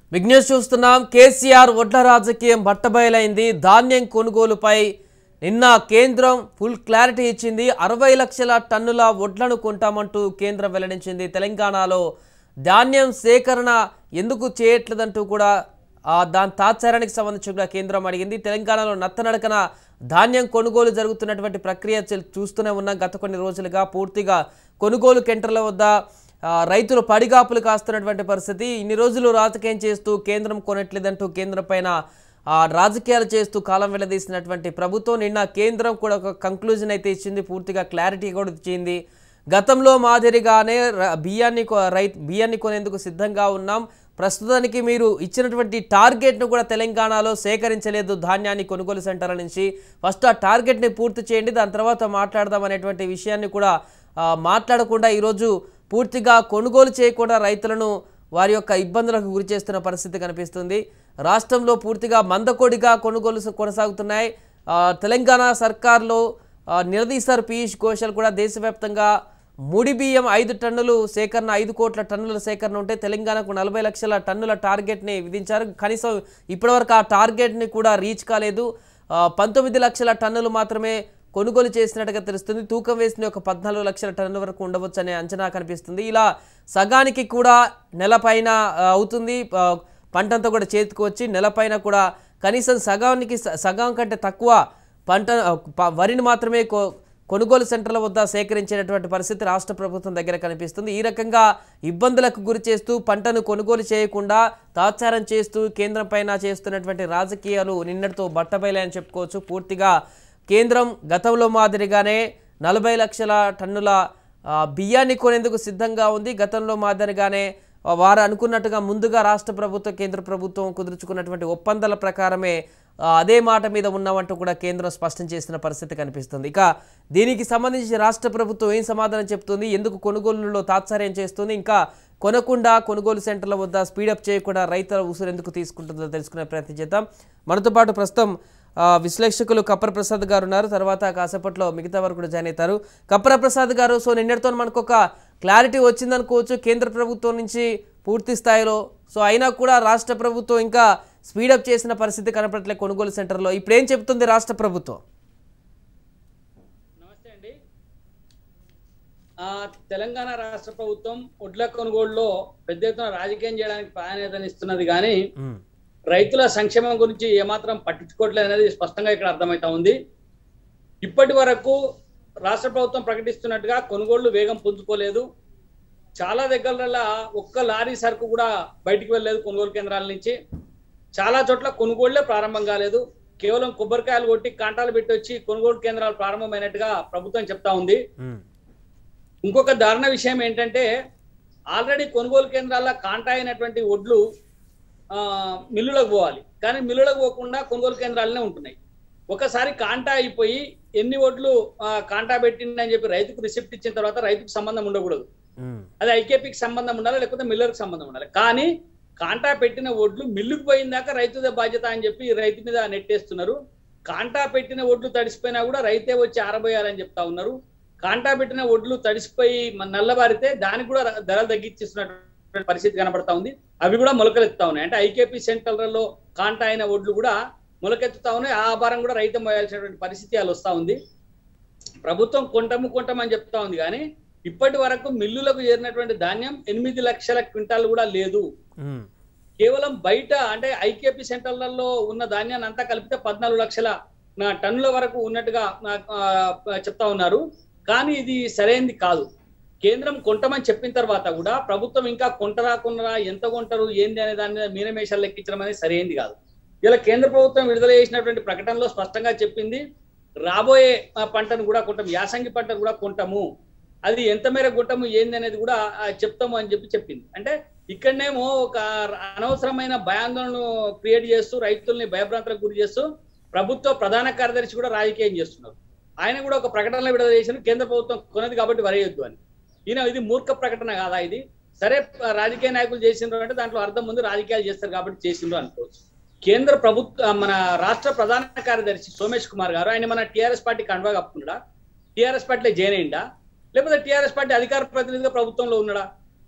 Big news చూస్తున్నాం కేసీఆర్ ఒడ్ల రాజకీయం బట్టబయలైంది ధాన్యం కొనుగోలుపై నిన్న కేంద్రం ఫుల్ క్లారిటీ ఇచ్చింది అరవై లక్షల టన్నుల వడ్లను కొంటామంటూ కేంద్రం వెల్లడించింది తెలంగాణలో ధాన్యం సేకరణ ఎందుకు చేయట్లేదంటూ కూడా ఆ, దాని తాత్సారానికి సంబంధించి కూడా కేంద్రం అడిగింది తెలంగాణలో నత్తనడకన ధాన్యం కొనుగోలు జరుగుతున్నటువంటి ప్రక్రియ చూ- చూస్తూనే ఉన్నాం గత కొన్ని రోజులుగా పూర్తిగా కొనుగోలు కేంద్రాల వద్ద ఆ, రైతులు పడిగాపులు కాస్తున్నటువంటి పరిస్థితి ఇన్ని రోజులు రాజకీయం చేస్తూ కేంద్రం కొనట్లేదంటూ కేంద్రం పైన ఆ, రాజకీయాలు చేస్తూ కాలం వెల్లదీసినటువంటి ప్రభుత్వం నిన్న కేంద్రం కూడా ఒక కంక్లూజన్ అయితే ఇచ్చింది పూర్తిగా క్లారిటీ కూడా ఇచ్చింది గతంలో మాదిరిగానే ర- బియ్యాన్ని కొ- రై బియ్యాన్ని కొనేందుకు సిద్ధంగా ఉన్నాం ప్రస్తుతానికి మీరు ఇచ్చినటువంటి టార్గెట్ను కూడా తెలంగాణలో సేకరించలేదు ధాన్యాన్ని కొనుగోలు సెంటర్ల నుంచి ఫస్ట్ ఆ టార్గెట్ని పూర్తి చేయండి దాని తర్వాత మాట్లాడదాం అనేటువంటి విషయాన్ని కూడా ఆ, మాట్లాడకుండా ఈరోజు పూర్తిగా కొనుగోలు చేయకుండా రైతులను వారి యొక్క ఇబ్బందులకు గురి చేస్తున్న పరిస్థితి కనిపిస్తుంది రాష్ట్రంలో పూర్తిగా మందకొడిగా కొనుగోలు స- కొనసాగుతున్నాయి ఆ, తెలంగాణ సర్కార్లో ఆ, నిలదీశారు పీయూష్ గోషల్ కూడా దేశవ్యాప్తంగా ముడి బియ్యం ఐదు టన్నులు సేకరణ ఐదు కోట్ల టన్నుల సేకరణ ఉంటే తెలంగాణకు నలభై లక్షల టన్నుల టార్గెట్ని విధించారు కనీసం ఇప్పటివరకు ఆ టార్గెట్ని కూడా రీచ్ కాలేదు ఆ, పంతొమ్మిది లక్షల టన్నులు మాత్రమే కొనుగోలు చేసినట్టుగా తెలుస్తుంది తూకం వేసిన ఒక పద్నాలుగు లక్షల టన్నుల వరకు ఉండవచ్చు అనే అంచనా కనిపిస్తుంది ఇలా సగానికి కూడా నెలపైన ఆ, అవుతుంది ఆ, పంటంతా కూడా చేతికి వచ్చి నెలపైన కూడా కనీసం సగానికి స- సగం కంటే తక్కువ పంట ఆ, ప- వరిని మాత్రమే కొ కొనుగోలు సెంటర్ల వద్ద సేకరించేటటువంటి పరిస్థితి రాష్ట్ర ప్రభుత్వం దగ్గర కనిపిస్తుంది ఈ రకంగా ఇబ్బందులకు గురి చేస్తూ పంటను కొనుగోలు చేయకుండా తాత్సారం చేస్తూ కేంద్రం పైన చేస్తున్నటువంటి రాజకీయాలు నిన్నటితో బట్టబయలే చెప్పుకోవచ్చు పూర్తిగా కేంద్రం గతంలో మాదిరిగానే నలభై లక్షల టన్నుల ఆ, బియ్యాన్ని కొనేందుకు సిద్ధంగా ఉంది గతంలో మాదిరిగానే ఆ, వారు అనుకున్నట్టుగా ముందుగా రాష్ట్ర ప్రభుత్వం కేంద్ర ప్రభుత్వం కుదుర్చుకున్నటువంటి ఒప్పందాల ప్రకారమే ఆ, అదే మాట మీద ఉన్నామంటూ కూడా కేంద్రం స్పష్టం చేసిన పరిస్థితి కనిపిస్తుంది ఇక దీనికి సంబంధించి రాష్ట్ర ప్రభుత్వం ఏం సమాధానం చెప్తుంది ఎందుకు కొనుగోలులో తాత్సార్యం చేస్తుంది ఇంకా కొనకుండా కొనుగోలు సెంటర్ల వద్ద స్పీడప్ చేయకుండా రైతుల ఉసురు ఎందుకు తీసుకుంటుందో తెలుసుకునే ప్రయత్నం చేద్దాం మనతో పాటు ప్రస్తుతం ఆ, విశ్లేషకులు కప్పర ప్రసాద్ గారు ఉన్నారు తర్వాత కాసేపట్లో మిగతా వారు కూడా జాయిన్ అవుతారు కప్పర ప్రసాద్ గారు సో నిన్నటితో మనకు ఒక క్లారిటీ వచ్చిందనుకోవచ్చు కేంద్ర ప్రభుత్వం నుంచి పూర్తి స్థాయిలో సో అయినా కూడా రాష్ట్ర ప్రభుత్వం ఇంకా స్పీడప్ చేసిన పరిస్థితి కనపడట్లే కొనుగోలు సెంటర్లో ఇప్పుడు ఏం చెప్తుంది రాష్ట్ర ప్రభుత్వం నమస్తే అండి ఆ, తెలంగాణ రాష్ట్ర ప్రభుత్వం ఒడ్ల కొనుగోలులో పెద్ద ఎత్తున రాజకీయం చేయడానికి ప్రాధాన్యతనిస్తున్నది కానీ రైతుల సంక్షేమం గురించి ఏమాత్రం పట్టించుకోవట్లేదు అనేది స్పష్టంగా ఇక్కడ అర్థమవుతా ఉంది ఇప్పటి వరకు రాష్ట్ర ప్రభుత్వం ప్రకటిస్తున్నట్టుగా కొనుగోళ్లు వేగం పుంజుకోలేదు చాలా దగ్గరలో ఒక్క లారీ సరుకు కూడా బయటికి వెళ్ళలేదు కొనుగోలు కేంద్రాల నుంచి చాలా చోట్ల కొనుగోళ్లే ప్రారంభం కాలేదు కేవలం కొబ్బరికాయలు కొట్టి కాంటాలు పెట్టి వచ్చి కొనుగోలు కేంద్రాలు ప్రారంభమైనట్టుగా ప్రభుత్వం చెప్తా ఉంది ఇంకొక దారుణ విషయం ఏంటంటే ఆల్రెడీ కొనుగోలు కేంద్రాల కాంటా అయినటువంటి ఒడ్లు ఆ, మిల్లులకు పోవాలి కానీ మిల్లులకు పోకుండా కొనుగోలు కేంద్రాలనే ఉంటున్నాయి ఒకసారి కాంటా అయిపోయి ఎన్ని ఒడ్లు ఆ, కాంటా పెట్టిందని చెప్పి రైతుకు రిసిప్ట్ ఇచ్చిన తర్వాత రైతుకు సంబంధం ఉండకూడదు అది ఐకేపీకి సంబంధం ఉండాలి లేకపోతే మిల్లర్కి సంబంధం ఉండాలి కానీ కాంటా పెట్టిన ఒడ్లు మిల్లుకు పోయిందాక రైతుదే బాధ్యత అని చెప్పి రైతు మీద నెట్టేస్తున్నారు కాంటా పెట్టిన ఒడ్లు తడిసిపోయినా కూడా రైతే వచ్చి ఆరబోయాలని చెప్తా ఉన్నారు కాంటా పెట్టిన ఒడ్లు తడిసిపోయి మన నల్లబారితే దానికి కూడా ర- ధరలు తగ్గించేస్తున్నటువంటి పరిస్థితి కనబడతా ఉంది అవి కూడా మొలకలెత్తుతా ఉన్నాయి అంటే ఐకేపీ సెంటర్లలో కాంటా అయిన ఒడ్లు కూడా మొలకెత్తుతా ఉన్నాయి ఆ భారం కూడా రైతు మోయాల్సినటువంటి పరిస్థితి వాళ్ళు వస్తా ఉంది ప్రభుత్వం కొంటము కొంటమని చెప్తా ఉంది కానీ ఇప్పటి వరకు మిల్లులకు చేరినటువంటి ధాన్యం ఎనిమిది లక్షల క్వింటాలు కూడా లేదు కేవలం బయట అంటే ఐకేపీ సెంటర్లలో ఉన్న ధాన్యాన్ని అంతా కలిపితే పద్నాలుగు లక్షల నా టన్నుల వరకు ఉన్నట్టుగా నా- ఆ, చెప్తా ఉన్నారు కానీ ఇది సరైనది కాదు కేంద్రం కొంటమని చెప్పిన తర్వాత కూడా ప్రభుత్వం ఇంకా కొంటరా కొనరా ఎంత కొంటారు ఏంది అనే దాని మీద మీనమేషాలు లెక్కించడం అనేది సరైనది కాదు ఇలా కేంద్ర ప్రభుత్వం విడుదల చేసినటువంటి ప్రకటనలో స్పష్టంగా చెప్పింది రాబోయే ఆ, పంటను కూడా కొంటాం యాసంగి పంటను కూడా కొంటాము అది ఎంత మేర కొంటాము ఏంది అనేది కూడా ఆ, చెప్తాము అని చెప్పి చెప్పింది అంటే ఇక్కడనేమో ఒక అనవసరమైన భయాందోళనను క్రియేట్ చేస్తూ రైతుల్ని భయభ్రాంతులకు గురి చేస్తూ ప్రభుత్వ ప్రధాన కార్యదర్శి కూడా రాజకీయం చేస్తున్నారు ఆయన కూడా ఒక ప్రకటనలో విడుదల చేసిన కేంద్ర ప్రభుత్వం కొనది కాబట్టి వరేయొద్దు అని ఈయన ఇది మూర్ఖ ప్రకటన కాదా ఇది సరే ప- రాజకీయ నాయకులు చేసిండ్రు అంటే దాంట్లో అర్థం ఉంది రాజకీయాలు చేస్తారు కాబట్టి చేసిండ్రు అనుకోవచ్చు కేంద్ర ప్రభుత్వ మన రాష్ట్ర ప్రధాన కార్యదర్శి సోమేష్ కుమార్ గారు ఆయన మన టిఆర్ఎస్ పార్టీ కండువా కప్పుకున్నాడా టిఆర్ఎస్ పార్టీలో జాయిన్ అయిందా లేకపోతే టిఆర్ఎస్ పార్టీ అధికార ప్రతినిధిగా ప్రభుత్వంలో ఉన్నాడా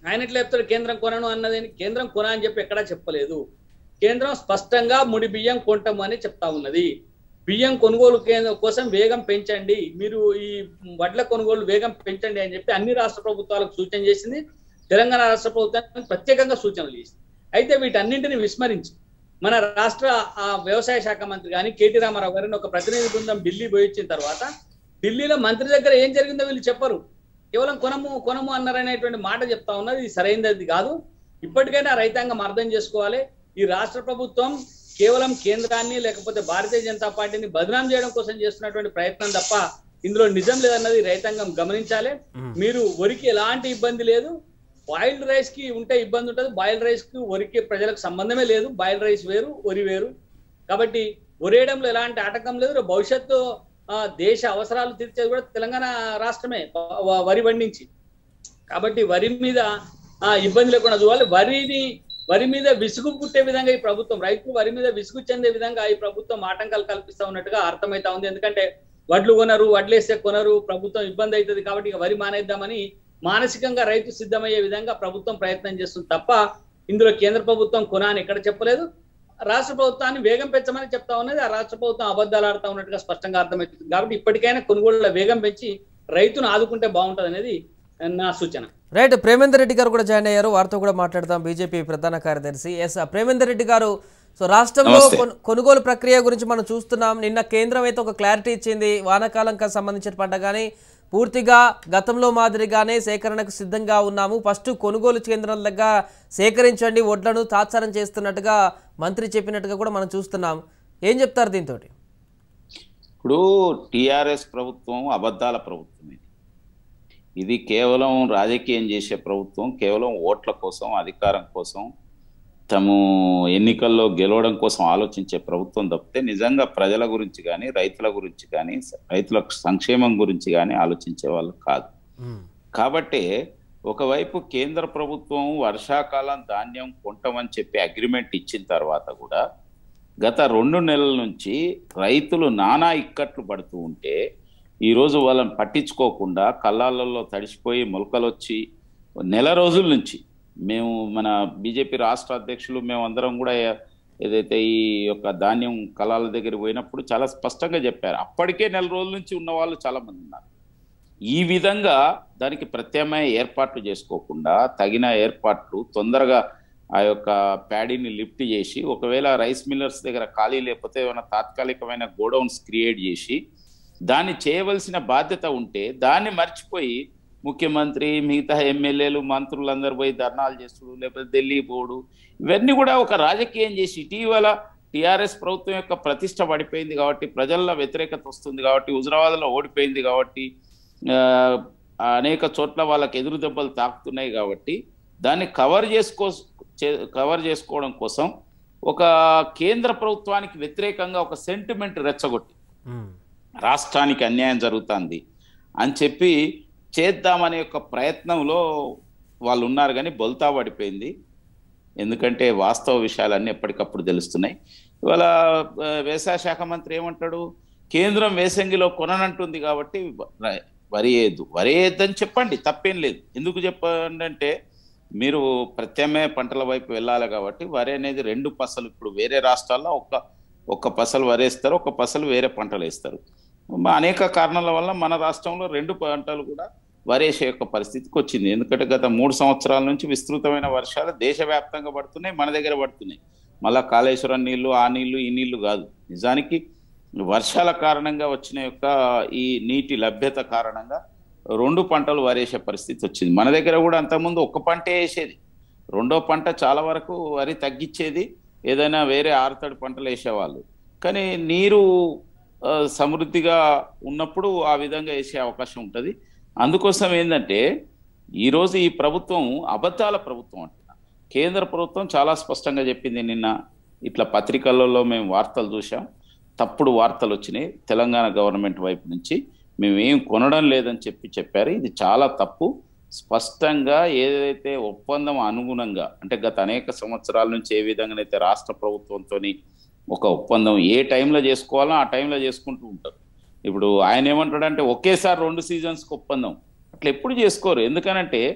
ఆయన ఎట్లా చెప్తాడు కేంద్రం కొనను అన్నది కేంద్రం కొన అని చెప్పి ఎక్కడా చెప్పలేదు కేంద్రం స్పష్టంగా ముడి బియ్యం కొంటాము అని చెప్తా ఉన్నది బియ్యం కొనుగోలు కేంద్రం కోసం వేగం పెంచండి మీరు ఈ వడ్ల కొనుగోలు వేగం పెంచండి అని చెప్పి అన్ని రాష్ట్ర ప్రభుత్వాలకు సూచన చేసింది తెలంగాణ రాష్ట్ర ప్రభుత్వానికి ప్రత్యేకంగా సూచనలు చేసింది అయితే వీటన్నింటిని విస్మరించి మన రాష్ట్ర ఆ, వ్యవసాయ శాఖ మంత్రి కానీ కేటీ రామారావు గారిని ఒక ప్రతినిధి బృందం ఢిల్లీ పోయి వచ్చిన తర్వాత ఢిల్లీలో మంత్రి దగ్గర ఏం జరిగిందో వీళ్ళు చెప్పరు కేవలం కొనము కొనము అన్నారనేటువంటి మాట చెప్తా ఉన్నది ఇది సరైనది కాదు ఇప్పటికైనా రైతాంగం అర్థం చేసుకోవాలి ఈ రాష్ట్ర ప్రభుత్వం కేవలం కేంద్రాన్ని లేకపోతే భారతీయ జనతా పార్టీని బదనాం చేయడం కోసం చేస్తున్నటువంటి ప్రయత్నం తప్ప ఇందులో నిజం లేదన్నది రైతాంగం గమనించాలి మీరు వరికి ఎలాంటి ఇబ్బంది లేదు బాయిల్డ్ రైస్ కి ఉంటే ఇబ్బంది ఉంటుంది బాయిల్డ్ రైస్ కి వరికి ప్రజలకు సంబంధమే లేదు బాయిల్డ్ రైస్ వేరు వరి వేరు కాబట్టి వరేయడంలో ఎలాంటి ఆటంకం లేదు రేపు భవిష్యత్తు ఆ, దేశ అవసరాలు తీర్చేది కూడా తెలంగాణ రాష్ట్రమే వ- వ- వరి పండించి కాబట్టి వరి మీద ఆ, ఇబ్బంది లేకుండా చూడాలి వరిని వరి మీద విసుగు పుట్టే విధంగా ఈ ప్రభుత్వం రైతులు వరి మీద విసుగు చెందే విధంగా ఈ ప్రభుత్వం ఆటంకాలు కల్పిస్తా ఉన్నట్టుగా అర్థమైతా ఉంది ఎందుకంటే వడ్లు కొనరు వడ్లేస్తే కొనరు ప్రభుత్వం ఇబ్బంది అవుతుంది కాబట్టి ఇక వరి మానేద్దామని మానసికంగా రైతు సిద్ధమయ్యే విధంగా ప్రభుత్వం ప్రయత్నం చేస్తుంది తప్ప ఇందులో కేంద్ర ప్రభుత్వం కొన అని ఎక్కడ చెప్పలేదు రాష్ట్ర ప్రభుత్వాన్ని వేగం పెంచమని చెప్తా ఉన్నది ఆ రాష్ట్ర ప్రభుత్వం అబద్ధాలు ఆడుతా ఉన్నట్టుగా స్పష్టంగా అర్థమవుతుంది కాబట్టి ఇప్పటికైనా కొనుగోళ్ల వేగం పెంచి రైతును ఆదుకుంటే బాగుంటది అనేది నా సూచన రైట్ ప్రేమేందర్ రెడ్డి గారు కూడా జాయిన్ అయ్యారు వారితో కూడా మాట్లాడదాం బీజేపీ ప్రధాన కార్యదర్శి ఎస్ ప్రేమేందర్ రెడ్డి గారు సో రాష్ట్రంలో నమస్తే. కొను- కొనుగోలు ప్రక్రియ గురించి మనం చూస్తున్నాం నిన్న కేంద్రం అయితే ఒక క్లారిటీ ఇచ్చింది వానాకాలంకి సంబంధించిన పంట కానీ పూర్తిగా గతంలో మాదిరిగానే సేకరణకు సిద్ధంగా ఉన్నాము ఫస్ట్ కొనుగోలు కేంద్రాల దగ్గర సేకరించండి వడ్లను తాత్సారం చేస్తున్నట్టుగా మంత్రి చెప్పినట్టుగా కూడా మనం చూస్తున్నాం ఏం చెప్తారు దీంతో ఇప్పుడు టిఆర్ఎస్ ప్రభుత్వం అబద్ధాల ప్రభుత్వం ఇది ఇది కేవలం రాజకీయం చేసే ప్రభుత్వం కేవలం ఓట్ల కోసం అధికారం కోసం తము ఎన్నికల్లో గెలవడం కోసం ఆలోచించే ప్రభుత్వం తప్పితే నిజంగా ప్రజల గురించి కానీ రైతుల గురించి కానీ రైతుల సంక్షేమం గురించి కానీ ఆలోచించే వాళ్ళు కాదు కాబట్టి ఒకవైపు కేంద్ర ప్రభుత్వం వర్షాకాలం ధాన్యం కొంటామని చెప్పి అగ్రిమెంట్ ఇచ్చిన తర్వాత కూడా గత రెండు నెలల నుంచి రైతులు నానా ఇక్కట్లు పడుతూ ఉంటే ఈరోజు వాళ్ళని పట్టించుకోకుండా కళ్ళాలలో తడిసిపోయి మొలకలు వచ్చి నెల రోజుల నుంచి మేము మన బీజేపీ రాష్ట్ర అధ్యక్షులు మేమందరం కూడా ఏదైతే ఈ యొక్క ధాన్యం కళాల దగ్గర పోయినప్పుడు చాలా స్పష్టంగా చెప్పారు అప్పటికే నెల రోజుల నుంచి ఉన్న వాళ్ళు చాలా మంది ఉన్నారు ఈ విధంగా దానికి ప్రత్యామ్నాయ ఏర్పాట్లు చేసుకోకుండా తగిన ఏర్పాట్లు తొందరగా ఆ యొక్క ప్యాడీని లిఫ్ట్ చేసి ఒకవేళ రైస్ మిల్లర్స్ దగ్గర ఖాళీ లేకపోతే ఏమైనా తాత్కాలికమైన గోడౌన్స్ క్రియేట్ చేసి దాన్ని చేయవలసిన బాధ్యత ఉంటే దాన్ని మర్చిపోయి ముఖ్యమంత్రి మిగతా ఎమ్మెల్యేలు మంత్రులందరూ పోయి ధర్నాలు చేస్తుడు లేకపోతే ఢిల్లీ పోడు ఇవన్నీ కూడా ఒక రాజకీయం చేసి ఇటీవల టిఆర్ఎస్ ప్రభుత్వం యొక్క ప్రతిష్ట పడిపోయింది కాబట్టి ప్రజల్లో వ్యతిరేకత వస్తుంది కాబట్టి హుజరాబాద్లో ఓడిపోయింది కాబట్టి ఆ, అనేక చోట్ల వాళ్ళకి ఎదురు దెబ్బలు తాకుతున్నాయి కాబట్టి దాన్ని కవర్ చేసుకో చే- కవర్ చేసుకోవడం కోసం ఒక కేంద్ర ప్రభుత్వానికి వ్యతిరేకంగా ఒక సెంటిమెంట్ రెచ్చగొట్టి రాష్ట్రానికి అన్యాయం జరుగుతుంది అని చెప్పి చేద్దామనే ఒక ప్రయత్నంలో వాళ్ళు ఉన్నారు కానీ బొల్తా పడిపోయింది ఎందుకంటే వాస్తవ విషయాలన్నీ ఎప్పటికప్పుడు తెలుస్తున్నాయి ఇవాళ ఆ, వ్యవసాయ శాఖ మంత్రి ఏమంటాడు కేంద్రం వేసంగిలో కొననంటుంది కాబట్టి వ- వరి వేయద్దు వరి వేయద్దని చెప్పండి తప్పేం లేదు ఎందుకు చెప్పండి అంటే మీరు ప్రత్యామ్నాయ పంటల వైపు వెళ్ళాలి కాబట్టి వరి అనేది రెండు పసలు ఇప్పుడు వేరే రాష్ట్రాల్లో ఒక ఒక్క పసలు వరేస్తారు ఒక పసలు వేరే పంటలు వేస్తారు మా అనేక కారణాల వల్ల మన రాష్ట్రంలో రెండు పంటలు కూడా వరేసే యొక్క పరిస్థితికి వచ్చింది ఎందుకంటే గత మూడు సంవత్సరాల నుంచి విస్తృతమైన వర్షాలు దేశవ్యాప్తంగా పడుతున్నాయి మన దగ్గర పడుతున్నాయి మళ్ళా కాళేశ్వరం నీళ్లు ఆ నీళ్లు ఈ నీళ్లు కాదు నిజానికి వర్షాల కారణంగా వచ్చిన యొక్క ఈ నీటి లభ్యత కారణంగా రెండు పంటలు వరేసే పరిస్థితి వచ్చింది మన దగ్గర కూడా అంతకుముందు ఒక్క పంటే వేసేది రెండో పంట చాలా వరకు వరి తగ్గించేది ఏదైనా వేరే ఆరుతడి పంటలు వేసేవాళ్ళు కానీ నీరు ఆ, సమృద్ధిగా ఉన్నప్పుడు ఆ విధంగా వేసే అవకాశం ఉంటుంది అందుకోసం ఏంటంటే ఈరోజు ఈ ప్రభుత్వం అబద్ధాల ప్రభుత్వం అంటున్నా కేంద్ర ప్రభుత్వం చాలా స్పష్టంగా చెప్పింది నిన్న ఇట్లా పత్రికలలో మేము వార్తలు చూసాం తప్పుడు వార్తలు వచ్చినాయి తెలంగాణ గవర్నమెంట్ వైపు నుంచి మేము ఏం కొనడం లేదని చెప్పి చెప్పారు ఇది చాలా తప్పు స్పష్టంగా ఏదైతే ఒప్పందం అనుగుణంగా అంటే గత అనేక సంవత్సరాల నుంచి ఏ విధంగానైతే రాష్ట్ర ప్రభుత్వంతో ఒక ఒప్పందం ఏ టైంలో చేసుకోవాలో ఆ టైంలో చేసుకుంటూ ఉంటారు ఇప్పుడు ఆయన ఏమంటాడంటే ఒకేసారి రెండు సీజన్స్కి ఒప్పందం అట్లా ఎప్పుడు చేసుకోరు ఎందుకనంటే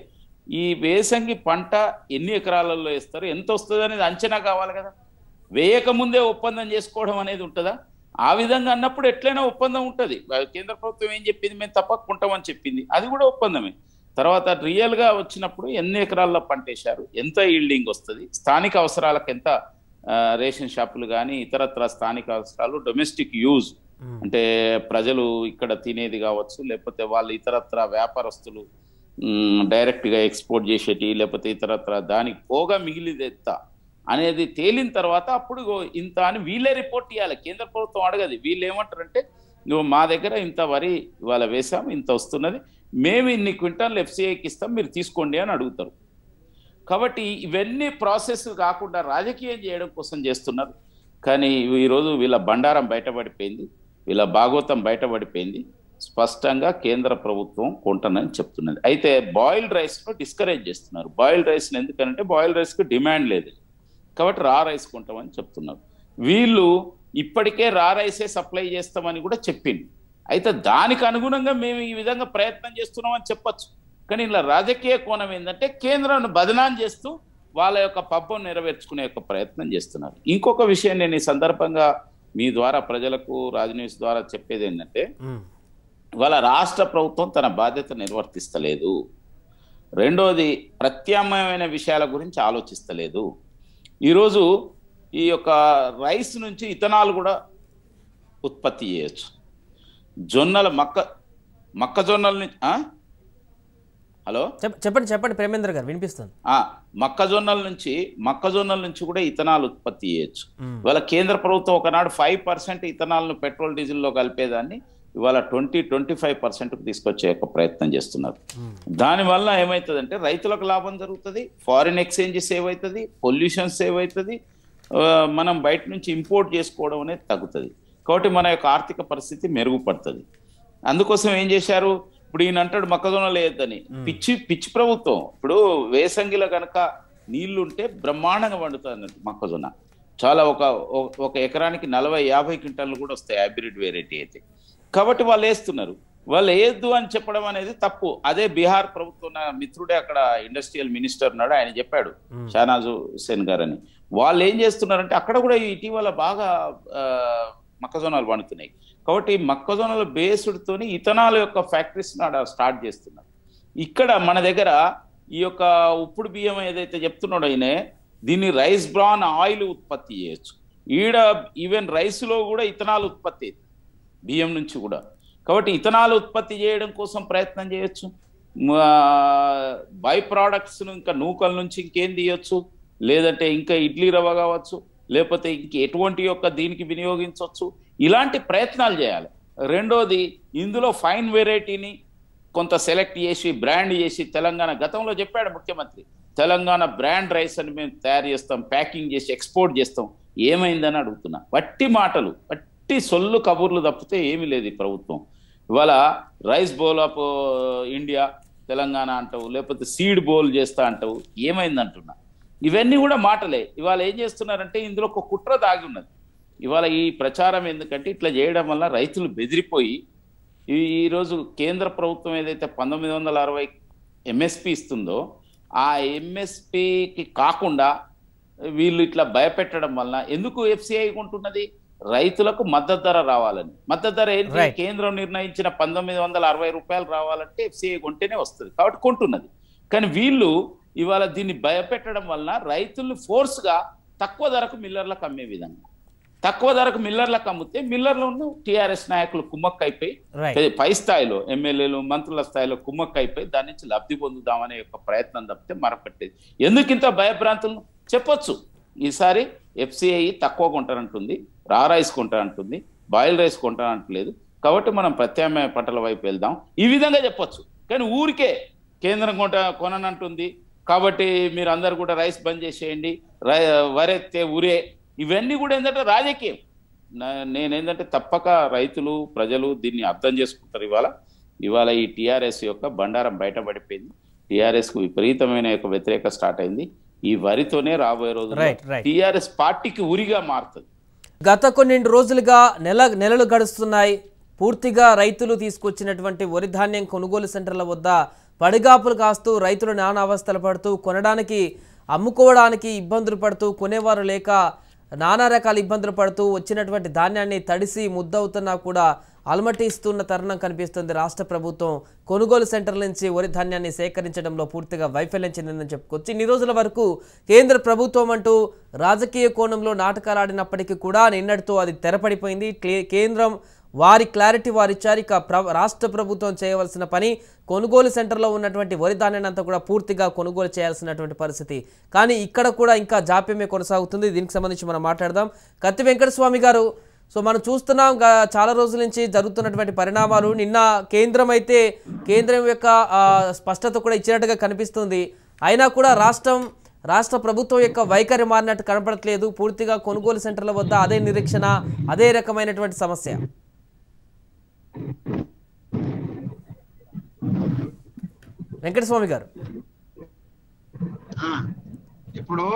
ఈ వేసంగి పంట ఎన్ని ఎకరాలలో వేస్తారు ఎంత వస్తుంది అనేది అంచనా కావాలి కదా వేయక ముందే ఒప్పందం చేసుకోవడం అనేది ఉంటుందా ఆ విధంగా అన్నప్పుడు ఎట్లయినా ఒప్పందం ఉంటుంది కేంద్ర ప్రభుత్వం ఏం చెప్పింది మేము తప్పకుంటామని చెప్పింది అది కూడా ఒప్పందమే తర్వాత రియల్ గా వచ్చినప్పుడు ఎన్ని ఎకరాల్లో పంట వేశారు ఎంత ఈల్డింగ్ వస్తుంది స్థానిక అవసరాలకు ఎంత ఆ, రేషన్ షాపులు కానీ ఇతరత్ర స్థానిక అవసరాలు డొమెస్టిక్ యూజ్ అంటే ప్రజలు ఇక్కడ తినేది కావచ్చు లేకపోతే వాళ్ళు ఇతరత్ర వ్యాపారస్తులు మ్, డైరెక్ట్ గా ఎక్స్పోర్ట్ చేసేటి లేకపోతే ఇతరత్ర దానికి పోగా మిగిలిది ఎంత అనేది తేలిన తర్వాత అప్పుడు ఇగో ఇంత అని వీళ్ళే రిపోర్ట్ చేయాలి కేంద్ర ప్రభుత్వం అడగదు వీళ్ళు ఏమంటారంటే నువ్వు మా దగ్గర ఇంత వరి ఇవాళ వేసాం ఇంత వస్తున్నది మేము ఇన్ని క్వింటాల్ ఎఫ్సిఐకి ఇస్తాం మీరు తీసుకోండి అని అడుగుతారు కాబట్టి ఇవన్నీ ప్రాసెస్ కాకుండా రాజకీయం చేయడం కోసం చేస్తున్నారు కానీ ఈరోజు వీళ్ళ బండారం బయటపడిపోయింది వీళ్ళ భాగవతం బయటపడిపోయింది స్పష్టంగా కేంద్ర ప్రభుత్వం కొంటనని చెప్తున్నది అయితే బాయిల్డ్ రైస్ను డిస్కరేజ్ చేస్తున్నారు బాయిల్డ్ రైస్ని ఎందుకంటే బాయిల్డ్ రైస్కి డిమాండ్ లేదు కాబట్టి రా రైస్ కొంటామని చెప్తున్నారు వీళ్ళు ఇప్పటికే రా రైసే సప్లై చేస్తామని కూడా చెప్పింది అయితే దానికి అనుగుణంగా మేము ఈ విధంగా ప్రయత్నం చేస్తున్నామని చెప్పొచ్చు కానీ ఇలా రాజకీయ కోణం ఏంటంటే కేంద్రాన్ని బదనాం చేస్తూ వాళ్ళ యొక్క పబ్బం నెరవేర్చుకునే యొక్క ప్రయత్నం చేస్తున్నారు ఇంకొక విషయం నేను ఈ సందర్భంగా మీ ద్వారా ప్రజలకు రాజనీస్ ద్వారా చెప్పేది ఏంటంటే మ్మ్. ఇవాళ రాష్ట్ర ప్రభుత్వం తన బాధ్యత నిర్వర్తిస్తలేదు రెండోది ప్రత్యామ్నాయమైన విషయాల గురించి ఆలోచిస్తలేదు ఈరోజు ఈ యొక్క రైస్ నుంచి ఇథనాల్ కూడా ఉత్పత్తి చేయొచ్చు జొన్నల మక్క మొక్కజొన్నల నుంచి ఆ? హలో చెప్- చెప్పండి చెప్పండి ప్రేమేంద్ర గారు వినిపిస్తుంది ఆ, మొక్కజొన్నల నుంచి మొక్కజొన్నల నుంచి కూడా ఇథనాల్ ఉత్పత్తి చేయొచ్చు మ్మ్. ఇవాళ కేంద్ర ప్రభుత్వం ఒకనాడు ఫైవ్ పర్సెంట్ ఇథనాల్ను పెట్రోల్ డీజిల్లో కలిపేదాన్ని ఇవాళ ట్వంటీ ట్వంటీ ఫైవ్ పర్సెంట్కి తీసుకొచ్చే ఒక ప్రయత్నం చేస్తున్నారు దానివల్ల ఏమవుతుందంటే రైతులకు లాభం జరుగుతుంది ఫారిన్ ఎక్స్చేంజ్ సేవ్ అవుతుంది పొల్యూషన్ సేవ్ అవుతుంది ఆ, మనం బయట నుంచి ఇంపోర్ట్ చేసుకోవడం అనేది తగ్గుతుంది కాబట్టి మన యొక్క ఆర్థిక పరిస్థితి మెరుగుపడుతుంది అందుకోసం ఏం చేశారు ఇప్పుడు ఈయన అంటాడు మొక్కజొన్న లేదని పిచ్చి పిచ్చి ప్రభుత్వం ఇప్పుడు వేసంగిలో కనుక నీళ్లుంటే బ్రహ్మాండంగా పండుతుంది అన్నట్టు మొక్కజొన్న చాలా ఒక ఒక- ఒక ఎకరానికి నలభై యాభై క్వింటాలు కూడా వస్తాయి హైబ్రిడ్ వెరైటీ అయితే కాబట్టి వాళ్ళు వేస్తున్నారు వాళ్ళు వేయద్దు అని చెప్పడం అనేది తప్పు అదే బీహార్ ప్రభుత్వం నా మిత్రుడే అక్కడ ఇండస్ట్రియల్ మినిస్టర్ ఉన్నాడు ఆయన చెప్పాడు షానాజు హుసేన్ గారని వాళ్ళు ఏం చేస్తున్నారంటే అక్కడ కూడా ఇటీవల బాగా ఆ, మొక్కజొన్నలు పండుతున్నాయి కాబట్టి మొక్కజొన్నల బేస్డ్తోని ఇథనాల యొక్క ఫ్యాక్టరీస్ స్టార్ట్ చేస్తున్నారు ఇక్కడ మన దగ్గర ఈ యొక్క ఉప్పుడు బియ్యం ఏదైతే చెప్తున్నాడో ఈయన దీన్ని రైస్ బ్రాన్ ఆయిల్ ఉత్పత్తి చేయొచ్చు ఈడ ఈవెన్ రైస్లో కూడా ఇథనాల్ ఉత్పత్తి అవుతుంది బియ్యం నుంచి కూడా కాబట్టి ఇథనాల్ ఉత్పత్తి చేయడం కోసం ప్రయత్నం చేయొచ్చు బై ప్రోడక్ట్స్ ఇంకా నూకల నుంచి ఇంకేం తీయొచ్చు లేదంటే ఇంకా ఇడ్లీ రవ్వ కావచ్చు లేకపోతే ఇంక ఎటువంటి యొక్క దీనికి వినియోగించవచ్చు ఇలాంటి ప్రయత్నాలు చేయాలి రెండోది ఇందులో ఫైన్ వెరైటీని కొంత సెలెక్ట్ చేసి బ్రాండ్ చేసి తెలంగాణ గతంలో చెప్పాడు ముఖ్యమంత్రి తెలంగాణ బ్రాండ్ రైస్ అని మేము తయారు చేస్తాం ప్యాకింగ్ చేసి ఎక్స్పోర్ట్ చేస్తాం ఏమైందని అడుగుతున్నా వట్టి మాటలు వట్టి సొల్లు కబుర్లు తప్పితే ఏమీ లేదు ఈ ప్రభుత్వం ఇవాళ rice bowl of India Telangana అంటావు లేకపోతే సీడ్ బౌల్ చేస్తా అంటావు ఏమైంది అంటున్నా ఇవన్నీ కూడా మాటలే ఇవాళ ఏం చేస్తున్నారంటే ఇందులో ఒక కుట్ర దాగి ఉన్నది ఇవాళ ఈ ప్రచారం ఎందుకంటే ఇట్లా చేయడం వల్ల రైతులు బెదిరిపోయి ఈ ఈరోజు కేంద్ర ప్రభుత్వం ఏదైతే పంతొమ్మిది వందల అరవై ఎంఎస్పి ఇస్తుందో ఆ ఎంఎస్పికి కాకుండా వీళ్ళు ఇట్లా భయపెట్టడం వలన ఎందుకు ఎఫ్సిఐ కొంటున్నది రైతులకు మద్దతు ధర రావాలని మద్దతు ధర ఏంటి Right. కేంద్రం నిర్ణయించిన పంతొమ్మిది వందల అరవై రూపాయలు రావాలంటే ఎఫ్సిఐ కొంటేనే వస్తుంది కాబట్టి కొంటున్నది కానీ వీళ్ళు ఇవాళ దీన్ని భయపెట్టడం వలన రైతుల్ని ఫోర్స్ గా తక్కువ ధరకు మిల్లర్లకు అమ్మే విధంగా తక్కువ ధరకు మిల్లర్లకు అమ్మితే మిల్లర్లను టిఆర్ఎస్ నాయకులు కుమ్మక్క అయిపోయి రైట్ పై- పై స్థాయిలో ఎమ్మెల్యేలు మంత్రుల స్థాయిలో కుమ్మక్క అయిపోయి దాని నుంచి లబ్ధి పొందుదామనే యొక్క ప్రయత్నం తప్పితే మరొకటి ఎందుకు ఇంత భయభ్రాంతులు చెప్పొచ్చు ఈసారి ఎఫ్సిఐ తక్కువ కొంటానంటుంది రా రైస్ కొంటానంటుంది బాయిల్ రైస్ కొంటానంటలేదు కాబట్టి మనం ప్రత్యామ్నాయ పంటల వైపు వెళ్దాం ఈ విధంగా చెప్పొచ్చు కానీ ఊరికే కేంద్రం కొంట కొననంటుంది కాబట్టి మీరు అందరు కూడా రైస్ బంద్ చేసేయండి రై వరెత్తే ఊరే ఇవన్నీ కూడా ఏంటంటే రాజకీయం నా- నేనేంటంటే తప్పక రైతులు ప్రజలు దీన్ని అర్థం చేసుకుంటారు ఇవాళ ఇవాళ ఈ టిఆర్ఎస్ యొక్క బండారం బయటపడిపోయింది టిఆర్ఎస్ కు విపరీతమైన యొక్క వ్యతిరేక స్టార్ట్ అయింది ఈ వరితోనే రాబోయే రోజుల్లో Right, right. టిఆర్ఎస్ పార్టీకి ఉరిగా మారుతుంది గత కొన్ని రోజులుగా నెల నెలలు గడుస్తున్నాయి పూర్తిగా రైతులు తీసుకొచ్చినటువంటి వరి ధాన్యం కొనుగోలు సెంటర్ల వద్ద పడిగాపులు కాస్తూ రైతులు నానా అవస్థలు పడుతూ కొనడానికి అమ్ముకోవడానికి ఇబ్బందులు పడుతూ కొనేవారు లేక నానా రకాల ఇబ్బందులు పడుతూ వచ్చినటువంటి ధాన్యాన్ని తడిసి ముద్దవుతున్నా కూడా అలమటిస్తున్న తరుణం కనిపిస్తుంది రాష్ట్ర ప్రభుత్వం కొనుగోలు సెంటర్ల నుంచి వరి ధాన్యాన్ని సేకరించడంలో పూర్తిగా వైఫల్యం చెందిందని చెప్పుకోవచ్చు ఇన్ని రోజుల వరకు కేంద్ర ప్రభుత్వం అంటూ రాజకీయ కోణంలో నాటకాలు ఆడినప్పటికీ కూడా నిన్నటితో అది తెరపడిపోయింది క్లే- కేంద్రం వారి క్లారిటీ వారి ఇచ్చారు ఇక ప్ర రాష్ట్ర ప్రభుత్వం చేయవలసిన పని కొనుగోలు సెంటర్లో ఉన్నటువంటి వరి ధాన్యాన్ని అంతా కూడా పూర్తిగా కొనుగోలు చేయాల్సినటువంటి పరిస్థితి కానీ ఇక్కడ కూడా ఇంకా జాప్యమే కొనసాగుతుంది దీనికి సంబంధించి మనం మాట్లాడదాం కత్తి వెంకటస్వామి గారు సో మనం చూస్తున్నాం గా- చాలా రోజుల నుంచి జరుగుతున్నటువంటి పరిణామాలు నిన్న కేంద్రం అయితే కేంద్రం యొక్క ఆ, స్పష్టత కూడా ఇచ్చినట్టుగా కనిపిస్తుంది అయినా కూడా రాష్ట్రం రాష్ట్ర ప్రభుత్వం యొక్క వైఖరి మారినట్టు కనపడట్లేదు పూర్తిగా కొనుగోలు సెంటర్ల వద్ద అదే నిరీక్షణ అదే రకమైనటువంటి సమస్య వెంకటస్వామి గారు ఆ, ఇప్పుడు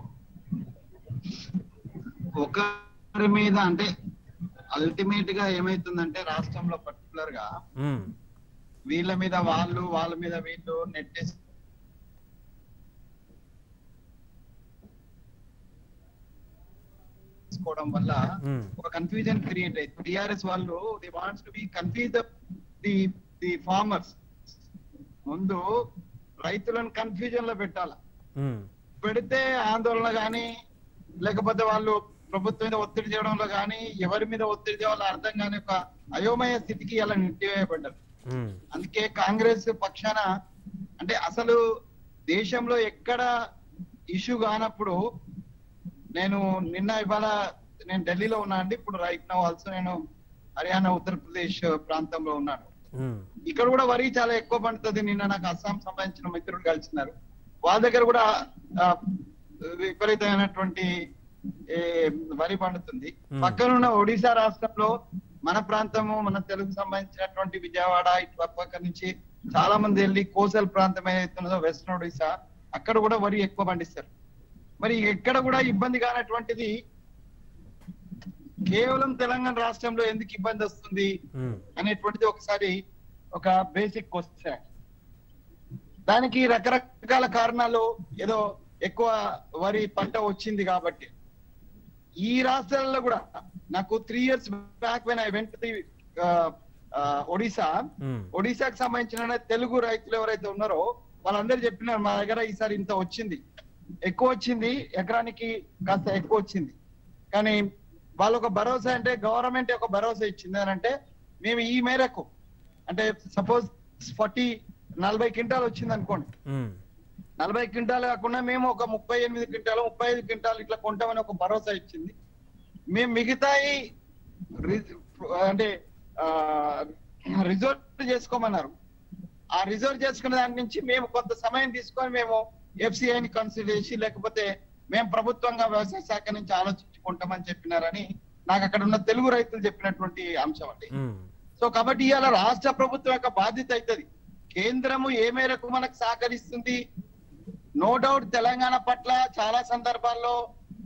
ఒకరి మీద అంటే అల్టిమేట్ గా ఏమైతుందంటే రాష్ట్రంలో పర్టికులర్ గా ఉమ్, వీళ్ళ మీద వాళ్ళు వాళ్ళ మీద వీళ్ళు నెట్టేసి తీసుకోవడం వల్ల ఉమ్, ఒక కన్ఫ్యూజన్ క్రియేట్ అయింది టిఆర్ఎస్ వాళ్ళు they wants to be confuse the the farmers ముందు రైతులను కన్ఫ్యూజన్ లో పెట్టాల ఉమ్, పెడితే ఆందోళన గాని లేకపోతే వాళ్ళు ప్రభుత్వం మీద ఒత్తిడి చేయడంలో గాని ఎవరి మీద ఒత్తిడి చేయాలో అర్థం కాని ఒక అయోమయ స్థితికి అలా నెట్టివేయబడ్డారు ఉమ్, అందుకే కాంగ్రెస్ పక్షాన అంటే అసలు దేశంలో ఎక్కడ ఇష్యూ కానప్పుడు నేను నిన్న ఇవాళ నేను ఢిల్లీలో ఉన్నా అండి ఇప్పుడు రైట్ నౌ ఆల్సో నేను హర్యానా ఉత్తరప్రదేశ్ ప్రాంతంలో ఉన్నాను ఉమ్, ఇక్కడ కూడా వరి చాలా ఎక్కువ పండుతుంది నిన్న నాకు అస్సాం సంబంధించిన మిత్రులు కలిసినారు వాళ్ళ దగ్గర కూడా ఆ, విపరీతమైనటువంటి ఏ, వరి పండుతుంది Hmm. పక్కన ఉన్న ఒడిశా రాష్ట్రంలో మన ప్రాంతము మన తెలుగు సంబంధించినటువంటి విజయవాడ ఇటు పక్క నుంచి చాలా మంది వెళ్ళి కోసల్ ప్రాంతం ఏదైతున్నదో వెస్ట్రన్ ఒడిశా అక్కడ కూడా వరి ఎక్కువ పండిస్తారు మరి ఎక్కడ కూడా ఇబ్బంది కానటువంటిది కేవలం తెలంగాణ రాష్ట్రంలో ఎందుకు ఇబ్బంది వస్తుంది ఉమ్, అనేటువంటిది ఒకసారి ఒక బేసిక్ క్వశ్చన్ దానికి రకరకాల కారణాలు ఏదో ఎక్కువ వరి పంట వచ్చింది కాబట్టి ఈ రాష్ట్రాల్లో కూడా నాకు three years back when I went the Odisha um, ఒడిశాకు సంబంధించిన తెలుగు రైతులు ఎవరైతే ఉన్నారో వాళ్ళందరూ చెప్పినారు మా దగ్గర ఈసారి ఇంత వచ్చింది ఎక్కువ వచ్చింది ఎకరానికి కాస్త ఎక్కువ వచ్చింది కానీ వాళ్ళు ఒక భరోసా అంటే గవర్నమెంట్ ఒక భరోసా ఇచ్చింది అని అంటే మేము ఈ మేరకు అంటే సపోజ్ ఫార్టీ నలభై క్వింటాల్ వచ్చింది అనుకోండి ఉమ్, నలభై క్వింటాలు కాకుండా మేము ఒక ముప్పై ఎనిమిది క్వింటాలు ముప్పై ఐదు క్వింటాలు ఇట్లా కొంటామని ఒక భరోసా ఇచ్చింది మేము మిగతాయి రి- అంటే రిజర్వ్ చేసుకోమన్నారు ఆ రిజర్వ్ చేసుకున్న దాని నుంచి మేము కొంత సమయం తీసుకొని మేము ఎఫ్సిఐని కన్సిడర్ చేసి లేకపోతే మేము ప్రభుత్వంగా వ్యవసాయ శాఖ నుంచి ఆలోచించుకుంటామని చెప్పినారని నాకు అక్కడ ఉన్న తెలుగు రైతులు చెప్పినటువంటి అంశం అండి ఉమ్, సో కాబట్టి ఇవాళ రాష్ట్ర ప్రభుత్వం యొక్క బాధ్యత అవుతుంది కేంద్రము ఏ మేరకు మనకు సహకరిస్తుంది నో డౌట్ తెలంగాణ పట్ల చాలా సందర్భాల్లో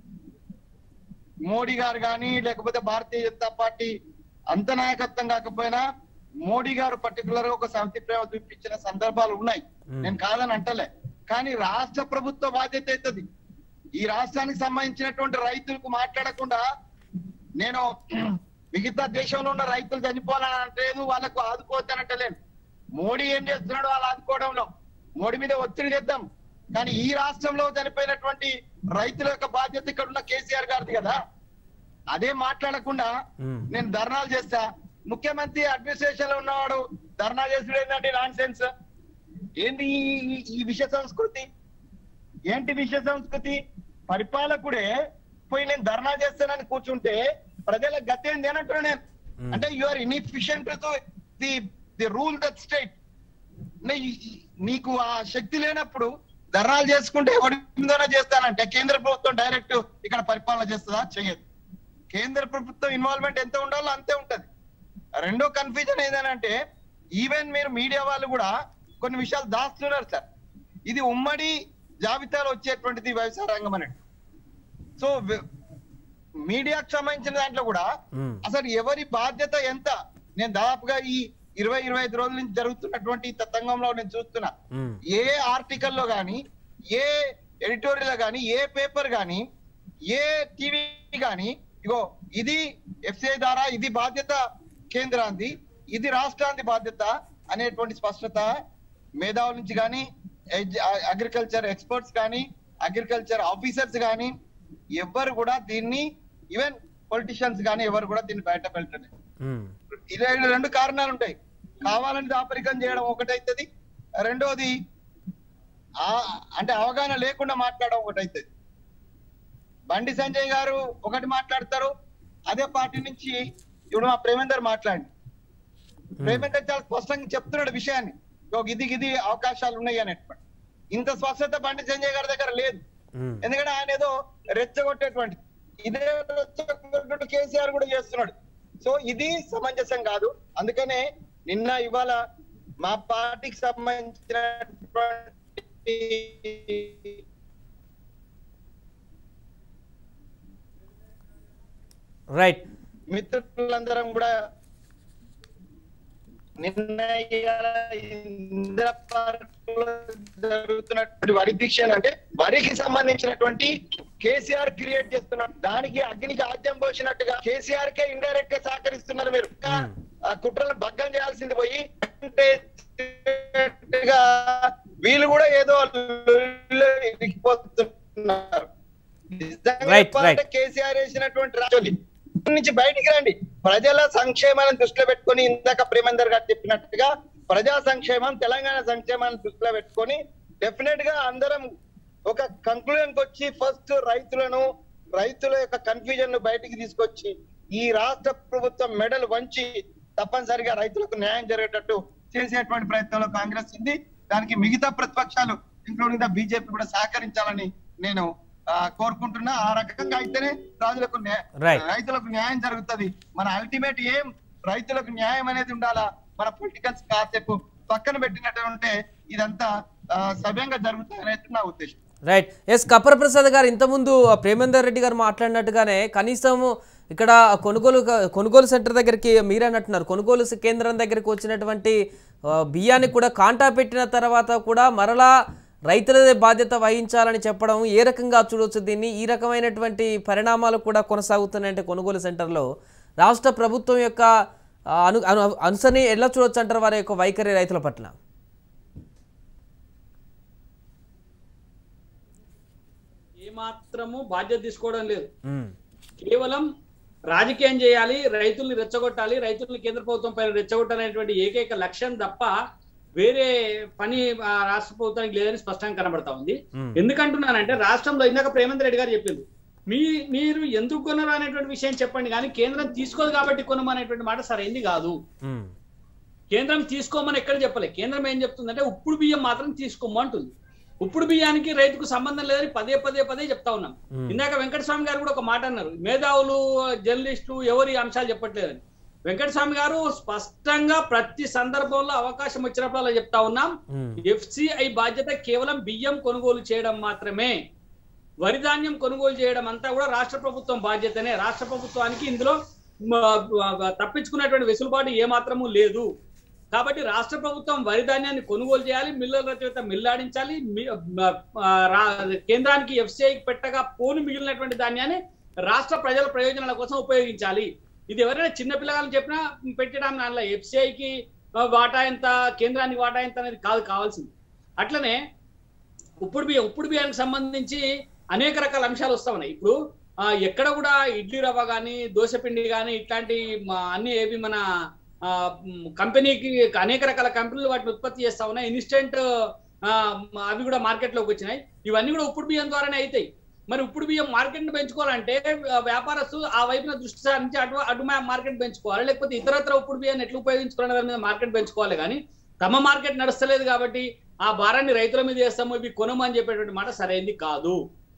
మోడీ గారు కానీ లేకపోతే భారతీయ జనతా పార్టీ అంత నాయకత్వం కాకపోయినా మోడీ గారు పర్టికులర్ గా ఒక సమితి ప్రేమ చూపించిన సందర్భాలు ఉన్నాయి Hmm. నేను కాదని అంటలే కానీ రాష్ట్ర ప్రభుత్వ బాధ్యత అవుతుంది ఈ రాష్ట్రానికి సంబంధించినటువంటి రైతులకు మాట్లాడకుండా నేను మిగతా దేశంలో ఉన్న రైతులు చనిపోవాలని అంటలేదు వాళ్ళకు ఆదుకోవద్దని మోడీ ఏం చేస్తున్నాడు వాళ్ళు ఆదుకోవడంలో మోడీ మీద ఒత్తిడి తెద్దాం కానీ ఈ రాష్ట్రంలో చనిపోయినటువంటి రైతుల యొక్క బాధ్యత ఇక్కడ ఉన్న కేసీఆర్ గారిది కదా అదే మాట్లాడకుండా ఉమ్, నేను ధర్నాలు చేస్తా ముఖ్యమంత్రి అడ్మినిస్ట్రేషన్ లో ఉన్నవాడు ధర్నా చేసుడు ఏంటంటే నాన్ సెన్స్ ఏంటి ఈ- ఈ- ఈ విష సంస్కృతి ఏంటి విష సంస్కృతి పరిపాలకుడే పోయి నేను ధర్నా చేస్తానని కూర్చుంటే ప్రజల గతి ఏంది అని అంటున్నా నేను Hmm. అంటే you are inefficient the the rule that state నీకు ఆ శక్తి లేనప్పుడు ధర్నాలు చేసుకుంటే ఎవరి మీదైనా చేస్తానంటే కేంద్ర ప్రభుత్వం డైరెక్ట్ ఇక్కడ పరిపాలన చేస్తుందా చేయదు కేంద్ర ప్రభుత్వం ఇన్వాల్వ్మెంట్ ఎంత ఉండాలో అంతే ఉంటది రెండో కన్ఫ్యూజన్ ఏదనంటే ఈవెన్ మీరు మీడియా వాళ్ళు కూడా కొన్ని విషయాలు దాస్తున్నారు సార్ ఇది ఉమ్మడి జాబితాలో వచ్చేటువంటిది వ్యవసాయ రంగం అన్నట్టు సో మీడియాకు సంబంధించిన దాంట్లో కూడా ఉమ్, అసలు ఎవరి బాధ్యత ఎంత నేను దాదాపుగా ఈ ఇరవై ఇరవై ఐదు రోజుల నుంచి జరుగుతున్నటువంటి ఈ తతంగంలో నేను చూస్తున్నా ఉమ్, ఏ ఆర్టికల్లో గాని ఏ ఎడిటోరియల్ గాని ఏ పేపర్ గాని ఏ టీవీ గాని ఇగో ఇది ఎఫ్సిఐ ద్వారా ఇది బాధ్యత కేంద్రాంది ఇది రాష్ట్రాంది బాధ్యత అనేటువంటి స్పష్టత మేధావుల నుంచి కానీ అగ్రికల్చర్ ఎక్స్పర్ట్స్ కానీ అగ్రికల్చర్ ఆఫీసర్స్ కానీ ఎవ్వరు కూడా దీన్ని ఈవెన్ పొలిటీషియన్స్ కానీ ఎవరు కూడా దీన్ని బయట పెట్టలేదు ఉమ్, ఇలా రెండు కారణాలు ఉంటాయి కావాలని దాపరికం చేయడం ఒకటైతుంది రెండోది ఆ- అంటే అవగాహన లేకుండా మాట్లాడడం ఒకటైతుంది బండి సంజయ్ గారు ఒకటి మాట్లాడతారు అదే పార్టీ నుంచి ఇప్పుడు మా ప్రేమేందర్ మాట్లాడి ప్రేమేందర్ చాలా స్పష్టంగా చెప్తున్నాడు విషయాన్ని "ఇగో ఇది ఇది అవకాశాలు ఉన్నాయి అనేటువంటి ఇంత స్పష్టత బండి సంజయ్ గారి దగ్గర లేదు ఉమ్. ఎందుకంటే ఆయన ఏదో రెచ్చగొట్టేటువంటి ఇదే రెచ్చగొట్టు కేసీఆర్ కూడా చేస్తున్నాడు సో ఇది సమంజసం కాదు అందుకనే నిన్న ఇవాళ మా పార్టీకి సంబంధించినటువంటి రైట్ మిత్రులందరం కూడా నిన్న ఇవాళ ఇందిర పార్కులో జరుగుతున్నటువంటి వరి దీక్ష అంటే వరికి సంబంధించినటువంటి కేసీఆర్ క్రియేట్ చేస్తున్నారు దానికి అగ్నికి ఆద్యం పోసినట్టుగా కేసీఆర్ కే ఇండైరెక్ట్ గా సహకరిస్తున్నారు మీరు ఇంకా ఆ కుట్రలను భగ్గం చేయాల్సింది పోయి అంటే గా వీళ్ళు కూడా ఏదో లొల్లిలో ఇరికిపోతున్నారు నిజంగా Right, చెప్పాలంటే right. కేసీఆర్ వేసినటువంటి రాజోలి నుంచి బయటికి రండి ప్రజల సంక్షేమాన్ని దృష్టిలో పెట్టుకొని ఇందాక ప్రేమందర్ గారు చెప్పినట్టుగా ప్రజా సంక్షేమం తెలంగాణ సంక్షేమాన్ని దృష్టిలో పెట్టుకొని డెఫినెట్ గా అందరం ఒక కంక్లూజన్ వచ్చి ఫస్ట్ రైతులను రైతుల యొక్క కన్ఫ్యూజన్ ను బయటికి తీసుకొచ్చి ఈ రాష్ట్ర ప్రభుత్వం మెడల్ వంచి తప్పనిసరిగా రైతులకు న్యాయం జరిగేటట్టు చేసేటువంటి ప్రయత్నంలో కాంగ్రెస్ ఉంది దానికి మిగతా ప్రతిపక్షాలు ఇంక్లూడింగ్ ద బీజేపీ కూడా సహకరించాలని నేను ఆ, కోరుకుంటున్నా ఆ రకంగా అయితేనే రాజులకు న్యా- Right. రైతులకు న్యాయం జరుగుతుంది మన అల్టిమేట్ ఏం రైతులకు న్యాయం అనేది ఉండాలా మన పొలిటికల్స్ కాసేపు పక్కన పెట్టినట్టు ఉంటే ఇదంతా ఆ, సవ్యంగా జరుగుతుంది అనేది నా ఉద్దేశం రైట్ ఎస్ కపర ప్రసాద్ గారు ఇంతకుముందు ఆ ప్రేమేందర్ రెడ్డి గారు మాట్లాడినట్టుగానే కనీసం ఇక్కడ కొనుగోలు కొనుగోలు సెంటర్ దగ్గరికి మీరే అంటున్నారు కొనుగోలు కేంద్రం దగ్గరికి వచ్చినటువంటి ఆ, బియ్యాన్ని కూడా కాంటా పెట్టిన తర్వాత కూడా మరలా రైతులదే బాధ్యత వహించాలని చెప్పడం ఏ రకంగా చూడవచ్చు దీన్ని ఈ రకమైనటువంటి పరిణామాలు కూడా కొనసాగుతున్నాయంటే కొనుగోలు సెంటర్లో రాష్ట్ర ప్రభుత్వం యొక్క ఆ, అను అను అనుసరిని ఎలా చూడొచ్చు అంటారు వారి యొక్క వైఖరి రైతుల పట్ల ఏమాత్రము బాధ్యత తీసుకోవడం లేదు ఉమ్, కేవలం రాజకీయం చేయాలి రైతుల్ని రెచ్చగొట్టాలి రైతుల్ని కేంద్ర ప్రభుత్వం పైన రెచ్చగొట్టాలనేటువంటి ఏకైక లక్ష్యం తప్ప వేరే పని ఆ, రాష్ట్ర ప్రభుత్వానికి లేదని స్పష్టంగా కనబడతా ఉంది ఉమ్, ఎందుకంటున్నానంటే రాష్ట్రంలో ఇందాక ప్రేమేంద్ర రెడ్డి గారు చెప్పింది మీ మీరు ఎందుకు కొనరు అనేటువంటి విషయం చెప్పండి కానీ కేంద్రం తీసుకోదు కాబట్టి కొనమనేటువంటి మాట సరైంది కాదు ఉమ్, కేంద్రం తీసుకోమని ఎక్కడ చెప్పలే కేంద్రం ఏం చెప్తుందంటే ఉప్పుడు బియ్యం మాత్రం తీసుకోమంటుంది ఉప్పుడు బియ్యానికి రైతుకు సంబంధం లేదని పదే పదే పదే చెప్తా ఉన్నాం Hmm. ఇందాక వెంకటస్వామి గారు కూడా ఒక మాట అన్నారు మేధావులు జర్నలిస్టులు ఎవరి అంశాలు చెప్పట్లేదని వెంకటస్వామి గారు స్పష్టంగా ప్రతి సందర్భంలో అవకాశం వచ్చినప్పుడు అలా చెప్తా ఉన్నాం ఉమ్. ఎఫ్సిఐ బాధ్యత కేవలం బియ్యం కొనుగోలు చేయడం మాత్రమే వరి ధాన్యం కొనుగోలు చేయడం అంతా కూడా రాష్ట్ర ప్రభుత్వం బాధ్యతనే రాష్ట్ర ప్రభుత్వానికి ఇందులో మ, మ, తప్పించుకునేటువంటి వెసులుబాటు ఏమాత్రము లేదు కాబట్టి రాష్ట్ర ప్రభుత్వం వరి ధాన్యాన్ని కొనుగోలు చేయాలి మిల్లుల చేత మిల్లాడించాలి మి- మ, ఆ, రా- కేంద్రానికి ఎఫ్సిఐకి పెట్టగా పోను మిగిలినటువంటి ధాన్యాన్ని రాష్ట్ర ప్రజల ప్రయోజనాల కోసం ఉపయోగించాలి ఇది ఎవరైనా చిన్న పిల్లగాళ్ళు చెప్పినా పెట్టడం దానిలో ఎఫ్సిఐకి వాటా ఎంత కేంద్రానికి వాటా ఎంత అనేది కాదు కావాల్సింది అట్లనే ఉప్పుడు బియ్యం ఉప్పుడు బియ్యానికి సంబంధించి అనేక రకాల అంశాలు వస్తా ఉన్నాయి ఇప్పుడు ఆ, ఎక్కడ కూడా ఇడ్లీ రవ్వ కానీ దోశపిండి కానీ ఇట్లాంటి మ- అన్ని ఏవి మన ఆ, మ్, కంపెనీకి అనేక రకాల కంపెనీలు వాటిని ఉత్పత్తి చేస్తా ఉన్నాయి ఇన్స్టెంట్ అవి కూడా మార్కెట్లోకి వచ్చినాయి ఇవన్నీ కూడా ఉప్పుడు బియ్యం ద్వారానే అవుతాయి మరి ఉప్పుడు బియ్యం మార్కెట్ ని పెంచుకోవాలంటే ఆ, వ్యాపారస్తులు ఆ వైపున దృష్టి సారించి అటు అటు మార్కెట్ పెంచుకోవాలి లేకపోతే ఇతరత్ర ఉప్పుడు బియ్యాన్ని ఎట్లా ఉపయోగించుకోవాలనే దాని మీద మార్కెట్ పెంచుకోవాలి కానీ తమ మార్కెట్ నడుస్తలేదు కాబట్టి ఆ భారాన్ని రైతుల మీద వేస్తాము ఇవి కొనమని చెప్పేటువంటి మాట సరైంది కాదు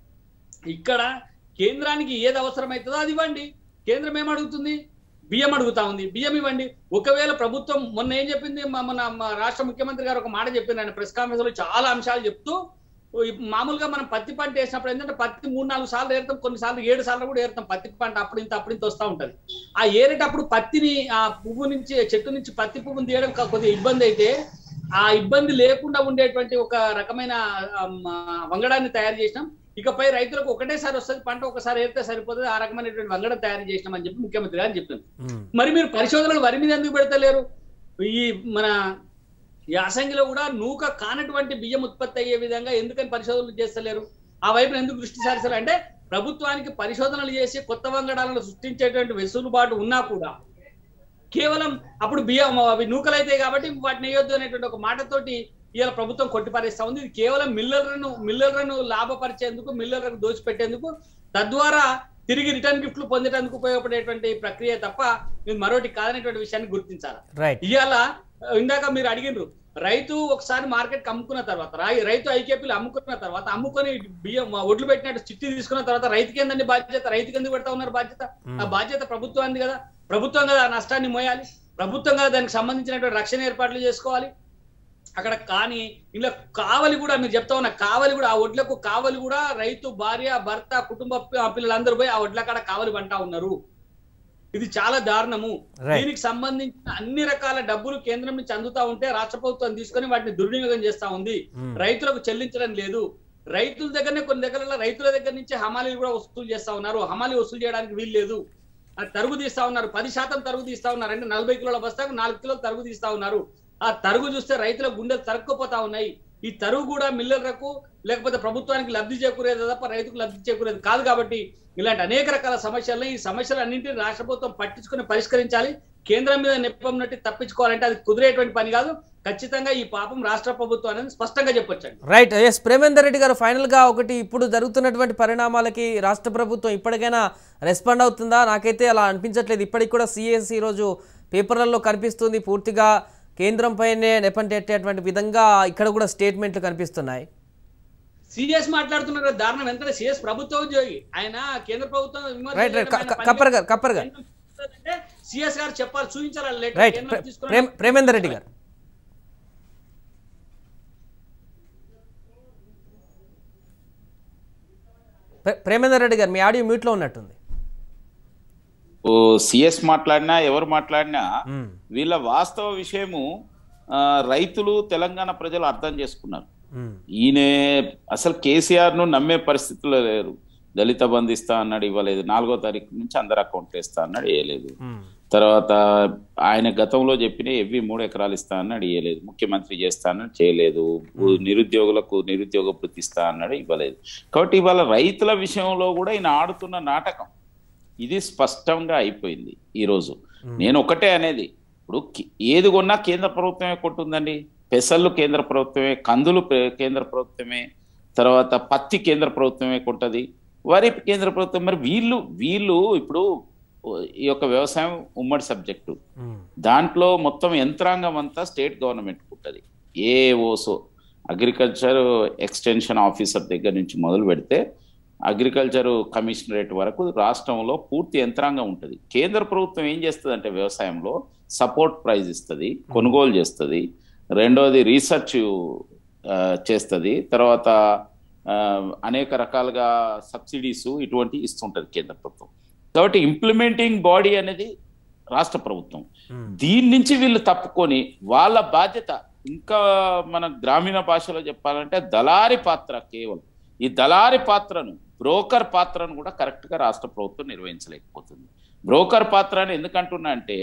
ఇక్కడ కేంద్రానికి ఏది అవసరమవుతుందో అది ఇవ్వండి కేంద్రం ఏం అడుగుతుంది బియ్యం అడుగుతా ఉంది బియ్యం ఇవ్వండి ఒకవేళ ప్రభుత్వం మొన్న ఏం చెప్పింది మా- మన మా రాష్ట్ర ముఖ్యమంత్రి గారు ఒక మాట చెప్పింది ఆయన ప్రెస్ కాన్ఫరెన్స్ లో చాలా అంశాలు చెప్తూ ఈ మామూలుగా మనం పత్తి పంట వేసినప్పుడు ఏంటంటే పత్తి మూడు నాలుగు సార్లు ఏరుతాం కొన్నిసార్లు ఏడు సార్లు కూడా ఏరుతాం పత్తి పంట అప్పుడు ఇంత అప్పుడు ఇంత వస్తూ ఉంటది ఆ ఏరేటప్పుడు పత్తిని ఆ పువ్వు నుంచి చెట్టు నుంచి పత్తి పువ్వుని తీయడం కా- కొద్దిగా ఇబ్బంది అయితే ఆ ఇబ్బంది లేకుండా ఉండేటువంటి ఒక రకమైన ఆమ్, ఆ, వంగడాన్ని తయారు చేసినాం ఇకపై రైతులకు ఒకటేసారి వస్తుంది పంట ఒకసారి ఏరితే సరిపోతుంది ఆ రకమైనటువంటి వంగడం తయారు చేసినాం అని చెప్పి ముఖ్యమంత్రి గారు చెప్తున్నారు ఉమ్, మరి మీరు పరిశోధనలు వరి మీద ఎందుకు పెడతలేరు ఈ మన యాసంగిలో కూడా నూక కానటువంటి బియ్యం ఉత్పత్తి అయ్యే విధంగా ఎందుకని పరిశోధనలు చేస్తలేరు ఆ వైపున ఎందుకు దృష్టి సారిస్తారు అంటే ప్రభుత్వానికి పరిశోధనలు చేసి కొత్త వంగడాలను సృష్టించేటువంటి వెసులుబాటు ఉన్నా కూడా కేవలం అప్పుడు బియ్యం అవి నూకలైతాయి కాబట్టి వాటిని వేయొద్దు అనేటువంటి ఒక మాటతోటి ఇవాళ ప్రభుత్వం కొట్టిపారేస్తా ఉంది ఇది కేవలం మిల్లర్లను మిల్లర్లను లాభపరిచేందుకు మిల్లర్లకు దోచిపెట్టేందుకు తద్వారా తిరిగి రిటర్న్ గిఫ్ట్లు పొందడానికి ఉపయోగపడేటువంటి ప్రక్రియ తప్ప ఇది మరొకటి కాదనేటువంటి విషయాన్ని గుర్తించాలి రైట్ ఇవాళ ఇందాక మీరు అడిగినారు రైతు ఒకసారి మార్కెట్ అమ్ముకున్న తర్వాత రై- రైతు ఐకేపీలు అమ్ముకున్న తర్వాత అమ్ముకొని బియ్యం ఒడ్లు పెట్టినట్టు చిట్టి తీసుకున్న తర్వాత రైతుకి ఏందండి బాధ్యత రైతుకి ఎందుకు పెడతా ఉన్నారు బాధ్యత ఆ బాధ్యత ప్రభుత్వానికి కదా ప్రభుత్వం కదా ఆ నష్టాన్ని మోయాలి ప్రభుత్వం కదా దానికి సంబంధించినటువంటి రక్షణ ఏర్పాట్లు చేసుకోవాలి అక్కడ కానీ ఇలా కావలి కూడా మీరు చెప్తా ఉన్న కావలి కూడా ఆ ఒడ్లకు కావలి కూడా రైతు భార్య భర్త కుటుంబ పి- పిల్లలందరూ పోయి ఆ ఒడ్ల కాడ కావలి పంటా ఉన్నారు ఇది చాలా దారుణము Right. దీనికి సంబంధించిన అన్ని రకాల డబ్బులు కేంద్రం నుంచి అందుతా ఉంటే రాష్ట్ర ప్రభుత్వం తీసుకొని వాటిని దుర్వినియోగం చేస్తా ఉంది Hmm. రైతులకు చెల్లించడం లేదు రైతుల దగ్గరనే కొన్ని దగ్గర రైతుల దగ్గర నుంచి హమాలీలు కూడా వసూలు చేస్తా ఉన్నారు హమాలి వసూలు చేయడానికి వీలు లేదు ఆ తరుగు తీస్తా ఉన్నారు పది శాతం తరుగు తీస్తా ఉన్నారు అంటే నలభై కిలోల బస్తాకు నాలుగు కిలోలు తరుగు తీస్తా ఉన్నారు ఆ తరుగు చూస్తే రైతుల గుండెలు తరుక్కుపోతా ఉన్నాయి ఈ తరుగు కూడా మిల్లర్లకు లేకపోతే ప్రభుత్వానికి లబ్ధి చేకూరేది తప్ప రైతుకు లబ్ధి చేకూరేది కాదు కాబట్టి ఇలాంటి అనేక రకాల సమస్యలను ఈ సమస్యలన్నింటినీ రాష్ట్ర ప్రభుత్వం పట్టించుకుని పరిష్కరించాలి కేంద్రం మీద నెప్పం నట్టి తప్పించుకోవాలంటే అది కుదిరేటువంటి పని కాదు ఖచ్చితంగా ఈ పాపం రాష్ట్ర ప్రభుత్వం అనేది స్పష్టంగా చెప్పొచ్చండి రైట్ ఎస్ ప్రేమేందర్ రెడ్డి గారు ఫైనల్గా ఒకటి ఇప్పుడు జరుగుతున్నటువంటి పరిణామాలకి రాష్ట్ర ప్రభుత్వం ఇప్పటికైనా రెస్పాండ్ అవుతుందా నాకైతే అలా అనిపించట్లేదు ఇప్పటికి కూడా సిఎస్ ఈరోజు పేపర్లలో కనిపిస్తుంది పూర్తిగా కేంద్రంపైనే నెపంటేటటువంటి విధంగా ఇక్కడ కూడా స్టేట్మెంట్లు కనిపిస్తున్నాయి సిఎస్ మాట్లాడుతున్నారు కదా, దారుణం ఎంత సిఎస్ ప్రభుత్వ ఉద్యోగి ఆయన కేంద్ర ప్రభుత్వం విమర్శ రైట్ రైట్ చేయడం ఆయన పని కప్పర్ గారు కప్పర్ గారు అంటే సిఎస్ గారు చెప్పాలి చూపించాలి ఆ letter. రైట్ కేంద్రం తీసుకున్న- ప్రేమ్ ప్రేమేందర్ రెడ్డి గారు ప్రే- ప్రేమేందర్ రెడ్డి గారు మీ ఆడియో మ్యూట్లో ఉన్నట్టుంది ఓ సిఎస్ మాట్లాడినా ఎవరు మాట్లాడినా మ్మ్. వీళ్ళ వాస్తవ విషయము ఆ, రైతులు తెలంగాణ ప్రజలు అర్థం చేసుకున్నారు మ్మ్. ఈయన అసలు కేసీఆర్ ను నమ్మే పరిస్థితిలో లేరు దళిత బంధు ఇస్తా అన్నాడు ఇవ్వలేదు నాలుగో తారీఖు నుంచి అందరు అకౌంట్ వేస్తా అన్నాడు వేయలేదు మ్మ్. తర్వాత ఆయన గతంలో చెప్పిన ఎవ్వి మూడు ఎకరాలు ఇస్తా అన్నాడు ఇవ్వలేదు ముఖ్యమంత్రి చేస్తా అన్నాడు చేయలేదు ఉ- నిరుద్యోగులకు నిరుద్యోగ వృత్తి ఇస్తా అన్నాడు ఇవ్వలేదు కాబట్టి ఇవాళ రైతుల విషయంలో కూడా ఈయన ఆడుతున్న నాటకం ఇది స్పష్టంగా అయిపోయింది ఈరోజు నేను ఒకటే అనేది ఇప్పుడు కి- ఏది కొన్నా కేంద్ర ప్రభుత్వమే కొంటుందండి పెసళ్ళు కేంద్ర ప్రభుత్వమే కందులు ప్ర- కేంద్ర ప్రభుత్వమే తర్వాత పత్తి కేంద్ర ప్రభుత్వమే కొంటది వరి కేంద్ర ప్రభుత్వం మరి వీళ్ళు వీళ్ళు ఇప్పుడు ఈ యొక్క వ్యవసాయం ఉమ్మడి సబ్జెక్టు మ్మ్. దాంట్లో మొత్తం యంత్రాంగం అంతా స్టేట్ గవర్నమెంట్ ఉంటుంది A also agriculture extension officer దగ్గర నుంచి మొదలు పెడితే అగ్రికల్చర్ కమిషనరేట్ వరకు రాష్ట్రంలో పూర్తి యంత్రాంగం ఉంటుంది కేంద్ర ప్రభుత్వం ఏం చేస్తుంది అంటే వ్యవసాయంలో సపోర్ట్ ప్రైజ్ ఇస్తుంది కొనుగోలు చేస్తుంది రెండోది రీసెర్చ్ చేస్తుంది తర్వాత ఆ, అనేక రకాలుగా సబ్సిడీస్ ఇటువంటి ఇస్తుంటది కేంద్ర ప్రభుత్వం కాబట్టి ఇంప్లిమెంటింగ్ బాడీ అనేది రాష్ట్ర ప్రభుత్వం మ్మ్. దీని నుంచి వీళ్ళు తప్పుకొని వాళ్ళ బాధ్యత ఇంకా మన గ్రామీణ భాషలో చెప్పాలంటే దళారి పాత్ర కేవలం ఈ దళారి పాత్రను బ్రోకర్ పాత్రను కూడా కరెక్ట్ గా రాష్ట్ర ప్రభుత్వం నిర్వహించలేకపోతుంది బ్రోకర్ పాత్ర అని ఎందుకంటున్నా అంటే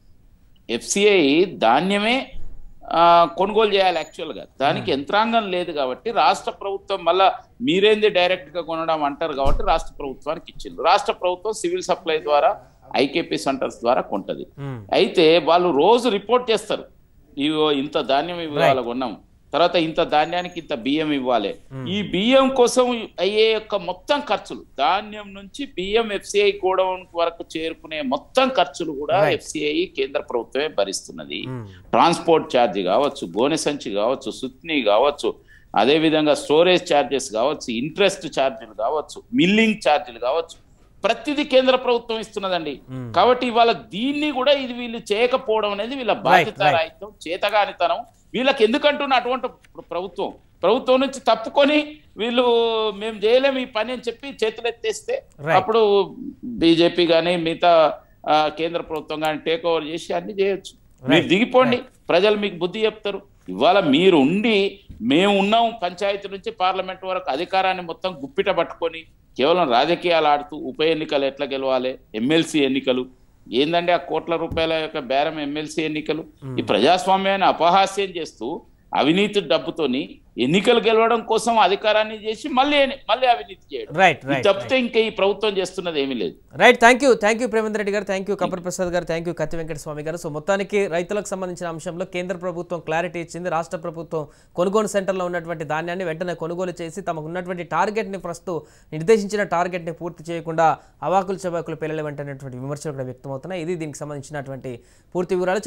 ఎఫ్సిఐ ధాన్యమే ఆ, కొనుగోలు చేయాలి యాక్చువల్గా దానికి యంత్రాంగం లేదు కాబట్టి రాష్ట్ర ప్రభుత్వం మళ్ళా మీరేంది డైరెక్ట్ గా కొనడం అంటారు కాబట్టి రాష్ట్ర ప్రభుత్వానికి ఇచ్చింది రాష్ట్ర ప్రభుత్వం సివిల్ సప్లై ద్వారా ఐకేపీ సెంటర్స్ ద్వారా కొంటది మ్మ్. అయితే వాళ్ళు రోజు రిపోర్ట్ చేస్తారు ఇవో ఇంత ధాన్యం ఇవ్వాలి కొన్నాం తర్వాత ఇంత ధాన్యానికి ఇంత బియ్యం ఇవ్వాలి ఈ బియ్యం కోసం అయ్యే యొక్క మొత్తం ఖర్చులు ధాన్యం నుంచి బియ్యం ఎఫ్సిఐ గోడౌన్ వరకు చేరుకునే మొత్తం ఖర్చులు కూడా Right. ఎఫ్సిఐ కేంద్ర ప్రభుత్వమే భరిస్తున్నది మ్మ్. ట్రాన్స్పోర్ట్ ఛార్జ్ కావచ్చు గోనె సంచి కావచ్చు సుత్ని కావచ్చు అదే విధంగా స్టోరేజ్ ఛార్జెస్ కావచ్చు ఇంట్రెస్ట్ ఛార్జీలు కావచ్చు మిల్లింగ్ ఛార్జీలు కావచ్చు ప్రతిదీ కేంద్ర ప్రభుత్వం ఇస్తున్నదండి మ్మ్. కాబట్టి ఇవాళ దీన్ని కూడా ఇది వీళ్ళు చేయకపోవడం అనేది వీళ్ళ బాధ్యత right. రాహిత్యం చేతగానితనం వీళ్ళకి ఎందుకంటున్న అటువంటి ప్ర- ప్రభుత్వం ప్రభుత్వం నుంచి తప్పుకొని వీళ్ళు మేము చేయలేము ఈ పని అని చెప్పి చేతులు ఎత్తేస్తే Right. అప్పుడు బీజేపీ కానీ మిగతా ఆ, కేంద్ర ప్రభుత్వం కానీ టేక్ ఓవర్ చేసి అన్ని చేయొచ్చు మీరు Right. దిగిపోండి ప్రజలు మీకు బుద్ధి చెప్తారు ఇవాళ మీరు ఉండి మేము ఉన్నాం పంచాయతీ నుంచి పార్లమెంట్ వరకు అధికారాన్ని మొత్తం గుప్పిట పట్టుకొని కేవలం రాజకీయాలు ఆడుతూ ఉప ఎన్నికలు ఎట్లా గెలవాలి ఎమ్మెల్సీ ఎన్నికలు ఏందండి ఆ కోట్ల రూపాయల యొక్క బేరం ఎమ్మెల్సీ ఎన్నికలు ఈ ప్రజాస్వామ్యాన్ని అపహాస్యం చేస్తూ అవినీతి డబ్బుతోని ఎన్నికలు గెలవడం కోసం అధికారాన్ని చేసి మళ్ళీ ఎన్ని- మళ్ళీ అవినీతి చేయడం రైట్ ఇది రైట్ తప్పితే ఇంకా ఈ ప్రభుత్వం చేస్తున్నది ఏమీ లేదు right thank you thank you Premendra Reddy గారు థ్యాంక్ యూ కపర్ ప్రసాద్ గారు థ్యాంక్ యూ కత్తి వెంకట స్వామి గారు సో మొత్తానికి రైతులకు సంబంధించిన అంశంలో కేంద్ర ప్రభుత్వం క్లారిటీ ఇచ్చింది రాష్ట్ర ప్రభుత్వం కొనుగోలు సెంటర్లో ఉన్నటువంటి ధాన్యాన్ని వెంటనే కొనుగోలు చేసి తమకు ఉన్నటువంటి టార్గెట్ని ప్రస్తుతం నిర్దేశించిన టార్గెట్ని పూర్తి చేయకుండా అవాకులు చవాకులు పిల్లలు వెంటనేటువంటి విమర్శలు కూడా వ్యక్తమవుతున్నాయి ఇది దీనికి సంబంధించినటువంటి పూర్తి వివరాలు